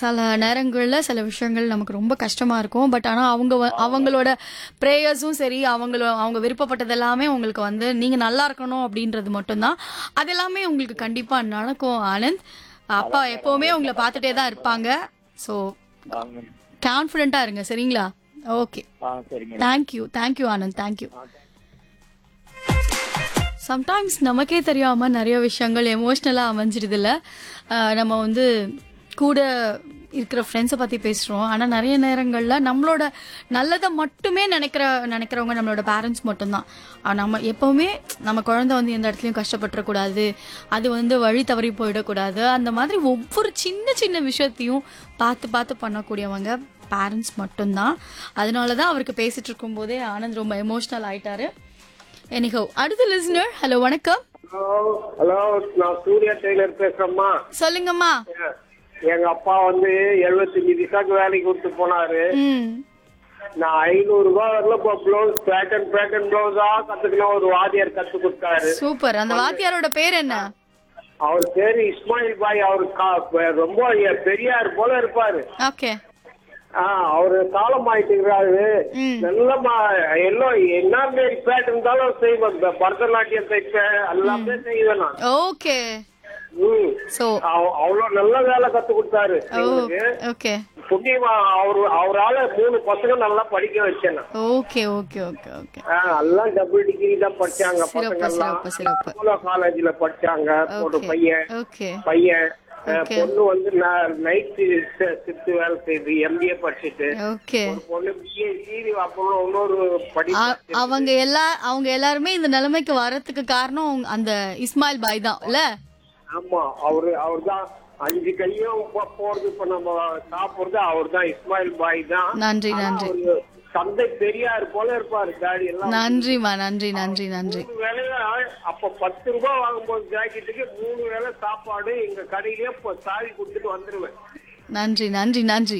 சில நேரங்களில் சில விஷயங்கள் நமக்கு ரொம்ப கஷ்டமா இருக்கும் பட் ஆனால் அவங்க வ- அவங்களோட ப்ரேயர்ஸும் சரி அவங்கள அவங்க விருப்பப்பட்டது எல்லாமே உங்களுக்கு வந்து நீங்க நல்லா இருக்கணும் அப்படின்றது மட்டும்தான் அது எல்லாமே உங்களுக்கு கண்டிப்பா நடக்கும் ஆனந்த் அப்பா எப்பவுமே உங்களை பார்த்துட்டே தான் இருப்பாங்க ஸோ ஆமாம். கான்ஃபிடென்ட்டா இருங்க சரிங்களா ஓகே ஆ சரிங்க thank you thank you Anand thank you sometimes நமக்கே தெரியாம நிறைய விஷயங்கள் எமோஷ்னலாக அமைஞ்சிடுதுல்ல அஹ் நம்ம வந்து கூட இருக்கிற ஃப்ரெண்ட்ஸை பற்றி பேசுகிறோம் ஆனால் நிறைய நேரங்களில் நம்மளோட நல்லதை மட்டுமே நினைக்கிற நினைக்கிறவங்க நம்மளோட பேரண்ட்ஸ் மட்டும்தான் ஆஹ் நம்ம எப்போவுமே நம்ம குழந்தை வந்து எந்த இடத்துலையும் கஷ்டப்பட்டுறக்கூடாது அது வந்து வழி தவறி போயிடக்கூடாது அந்த மாதிரி ஒவ்வொரு சின்ன சின்ன விஷயத்தையும் பார்த்து பார்த்து பண்ணக்கூடியவங்க பேரண்ட்ஸ் மட்டும்தான் அதனால தான் அவருக்கு பேசிட்டு இருக்கும்போதே ஆனந்த் ரொம்ப எமோஷ்னல் ஆயிட்டாரு எனிஹோ அடுத்த லிசனர் ஹலோ வணக்கம் ஹலோ ஹலோ நான் சூர்யா டெய்லர் பேசுறேம்மா சொல்லுங்கம்மா எங்க அப்பா வந்து எழுபத்தஞ்சு திசாக்கு வேலைக்கு விட்டு போனாரு ம் நான் ஐநூறு ரூபாய் வரல இப்போ ப்ளவுஸ் பேட்டன் பேட்டன் ப்ளவுஸா கத்துக்கின ஒரு வாத்தியார் கத்து கொடுத்தாரு சூப்பர் அந்த வாத்தியாரோட பேர் என்ன அவர் பேரு இஸ்மாயில் பாய் அவரு கா- ரொம்ப பெரியார் போல இருப்பாரு ஓகே ஆ, அவரு காலம் ஆயிட்டுங்கிறாரு ம். நல்ல எல்லாம் என்ன மாரி பேட் இருந்தாலும் செய்வேன் இந்த பரதநாட்டியம் தைப்பேன் எல்லாமே செய்வேன் நான் ஓகே ம். ஸோ அவ- அவ்வளவு நல்ல வேலை கத்து கொடுத்தாரு ஓ எங்களுக்கு ஓகே புண்ணியமா அவரு அவரால மூணு பசங்க நல்லா படிக்க வச்சேன் நான். ஓகே ஓகே ஓகே ஓகே ஆ, எல்லாம் டபுள் டிகிரி தான் படிச்சாங்க சிறப்பு, பசங்க எல்லாம் சிறப்பு, சிறப்பு. அப்போலோ காலேஜ்ல படிச்சாங்க ஒரு ஓகே பையன் ஓகே பையன் ஆ, Okay. பொண்ணு வந்து நைட் ஷிஃப்ட் வேலை செய்யுது எம்பிஏ படிச்சுட்டு ஓகே ஒரு பொண்ணு பிஏ சிடி அப்புறம் இன்னொரு படி அ- அவங்க எல்லா அவங்க எல்லாருமே இந்த நிலைமைக்கு வரதுக்கு காரணம் அந்த இஸ்மாயில் பாய் தான் இல்ல ஆமா அவரு அவர்தான் அஞ்சு கையும் போ- போறது இப்ப நம்ம சாப்பிடுறது அவர்தான் இஸ்மாயில் பாய் தான் நன்றி ஆனா நன்றி அவரு தந்தை பெரியார் போல இருப்பாரு தாடி எல்லாம் நன்றிமா நன்றி நன்றி நன்றி மூணு வேலையா அப்ப பத்து ரூபாய் வாங்கும்போது ஜாக்கெட்டுக்கு மூணு வேளை சாப்பாடு எங்க கடையிலேயே இப்ப சாவி கொடுத்துட்டு வந்துருவேன் நன்றி நன்றி நன்றி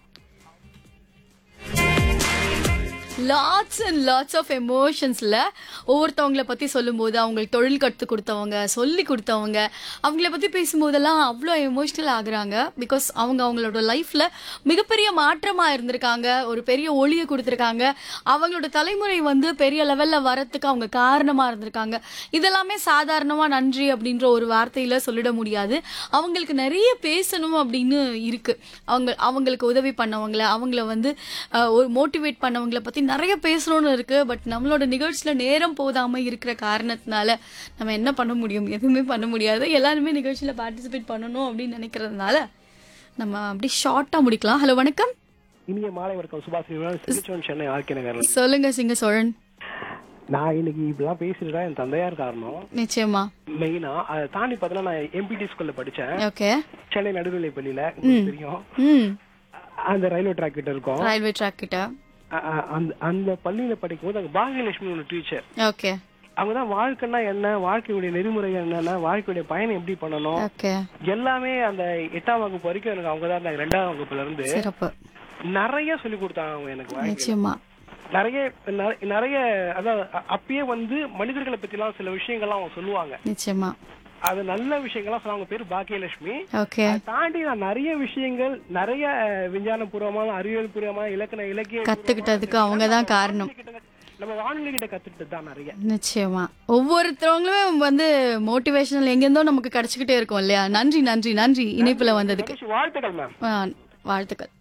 லாட்ஸ் அண்ட் லாட்ஸ் ஆஃப் எமோஷன்ஸில் ஒவ்வொருத்தவங்கள பற்றி சொல்லும்போது அவங்களுக்கு தொழில் கற்றுக் கொடுத்தவங்க சொல்லி கொடுத்தவங்க அவங்கள பற்றி பேசும்போதெல்லாம் அவ்வளோ எமோஷ்னல் ஆகுறாங்க பிகாஸ் அவங்க அவங்களோட லைஃப்பில் மிகப்பெரிய மாற்றமாக இருந்திருக்காங்க ஒரு பெரிய ஒளியை கொடுத்துருக்காங்க அவங்களோட தலைமுறை வந்து பெரிய லெவலில் வரத்துக்கு அவங்க காரணமாக இருந்திருக்காங்க இதெல்லாமே சாதாரணமாக நன்றி அப்படின்ற ஒரு வார்த்தையில் சொல்லிட முடியாது அவங்களுக்கு நிறைய பேசணும் அப்படின்னு இருக்கு அவங்க அவங்களுக்கு உதவி பண்ணவங்கள அவங்கள வந்து அஹ், ஒரு மோட்டிவேட் பண்ணவங்கள பத்தி நிறைய பேசணும்னு இருக்கு பட் நம்மளோட நிகழ்ச்சியில நேரம் போதாம இருக்கிற காரணத்தினால நம்ம என்ன பண்ண முடியும் எதுவுமே பண்ண முடியாது எல்லாருமே நிகழ்ச்சியில பார்ட்டிசிபேட் பண்ணணும் அப்படின்னு நினைக்கிறதுனால நம்ம அப்படி ஷார்ட்டா முடிக்கலாம் ஹலோ வணக்கம் இனிய மாலை வணக்கம் சுபாஷ் சிகிச்சோன் சென்னை ஆர்கே நகர் சொல்லுங்க சிங்க சோழன் நான் இன்னைக்கு இப்படிலாம் பேசிட்டு என் தந்தையார் காரணம் நிச்சயமா மெயினா அதை தாண்டி பார்த்தா நான் எம்பிடி ஸ்கூல்ல படிச்சேன் ஓகே சென்னை நடுநிலை பள்ளியில உங்களுக்கு தெரியும் ம் அந்த ரயில்வே ட்ராக் கிட்ட இருக்கும் ரயில்வே ட்ராக் கிட்ட அ- அ- அந்த அந்த பள்ளியில படிக்கும் போது அங்க பாகியலட்சுமி ஒரு டீச்சர் ஓகே அவங்க தான் வாழ்க்கைன்னா என்ன வாழ்க்கையுடைய நெறிமுறை என்னன்னா வாழ்க்கையுடைய பயணம் எப்படி பண்ணணும் ஓகே எல்லாமே அந்த எட்டாம் வகுப்பு வரைக்கும் எனக்கு அவங்க தான் இருந்தாங்க ரெண்டாம் வகுப்புல இருந்து சிறப்பு நிறைய சொல்லி கொடுத்தாங்க அவங்க எனக்கு வாழ்க்கையில. நிச்சயமா நிறைய நெ- நிறைய அதாவது அ- அப்பயே வந்து மனிதர்களை பத்தி எல்லாம் சில விஷயங்கள்லாம் அவங்க சொல்லுவாங்க நிச்சயமா அது நல்ல விஷயங்கள்லாம் சொல்லுவாங்க பேரு பாக்கியலட்சுமி ஓகே அதை தாண்டி நான் நிறைய விஷயங்கள் நிறைய அஹ், விஞ்ஞான பூர்வமான அறிவியல் பூர்வமான இலக்கண இலக்கிய கத்துக்கிட்டதுக்கு அவங்க தான் காரணம் கிட்ட- நம்ம வானொலி கிட்ட கத்துக்கிட்டு தான் நிறைய நிச்சயமா ஒவ்வொருத்தவங்களுமே வந்து மோட்டிவேஷனல் எங்கேருந்தோ நமக்கு கிடைச்சிக்கிட்டே இருக்கும் இல்லையா நன்றி நன்றி நன்றி இணைப்புல வந்ததுக்கு மகிழ்ச்சி. வாழ்த்துக்கள் மேம் ஆ, வாழ்த்துக்கள்